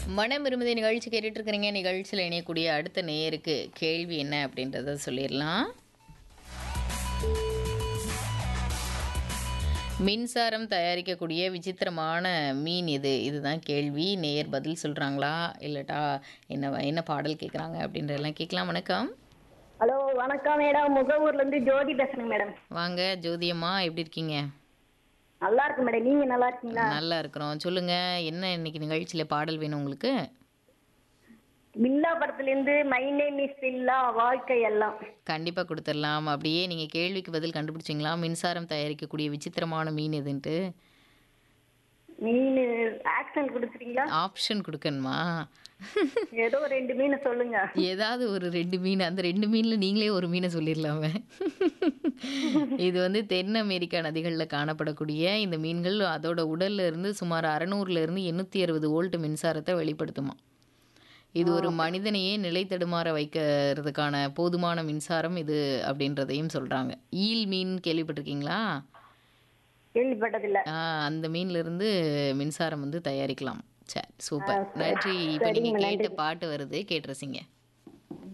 மனம் விரும்புதி நிகழ்ச்சி கேட்டுட்டு இருக்கிறீங்க நிகழ்ச்சியில் இணையக்கூடிய அடுத்த நேயருக்கு கேள்வி என்ன அப்படின்றத சொல்லிடலாம் மின்சாரம் தயாரிக்கக்கூடிய விசித்திரமான மீன் எது இதுதான் கேள்வி நேயர் பதில் சொல்கிறாங்களா இல்லட்டா என்ன என்ன பாடல் கேட்குறாங்க அப்படின்றதெல்லாம் கேட்கலாம் வணக்கம் ஹலோ வணக்கம் மேடம் முகவூர்ல இருந்து ஜோதி பேசுறேங்க மேடம் வாங்க ஜோதியம்மா எப்படி இருக்கீங்க நல்லா இருக்கு மேடம் நீங்க நல்லா இருக்கீங்களா நல்லா இருக்கிறோம் சொல்லுங்க என்ன இன்னைக்கு நிகழ்ச்சியில் பாடல் வேணும் உங்களுக்கு பில்லா படத்துல இருந்து மை நேம் இஸ் பில்லா வாழ்க்கை எல்லாம் கண்டிப்பாக கொடுத்துடலாம் அப்படியே நீங்கள் கேள்விக்கு பதில் கண்டுபிடிச்சிங்களா மின்சாரம் தயாரிக்கக்கூடிய விசித்திரமான மீன் எதுன்ட்டு மீன் ஆக்ஷன் கொடுத்துட்டீங்களா ஆப்ஷன் கொடுக்கணுமா ஏதோ ரெண்டு மீன் சொல்லுங்க ஏதாவது ஒரு ரெண்டு மீன் அந்த ரெண்டு மீனில் நீங்களே ஒரு மீனை சொல்லிடலாமே இது வந்து தென் அமெரிக்கா நதிகளில் காணப்படக்கூடிய இந்த மீன்கள் அதோட உடல்ல இருந்து சுமார் அறநூறுல இருந்து எண்ணூற்றி அறுபது வோல்ட் மின்சாரத்தை வெளிப்படுத்துமா இது ஒரு மனிதனையே நிலை தடுமாற வைக்கிறதுக்கான போதுமான மின்சாரம் இது அப்படின்றதையும் சொல்கிறாங்க ஈல் மீன் கேள்விப்பட்டிருக்கீங்களா கேள்விப்பட்டதில்ல ஆ, அந்த மீன்ல இருந்து மின்சாரம் வந்து தயாரிக்கலாம் சரி சூப்பர் நன்றி இப்போ நீங்கள் கேட்ட பாட்டு வருது கேட்டு ரசிங்க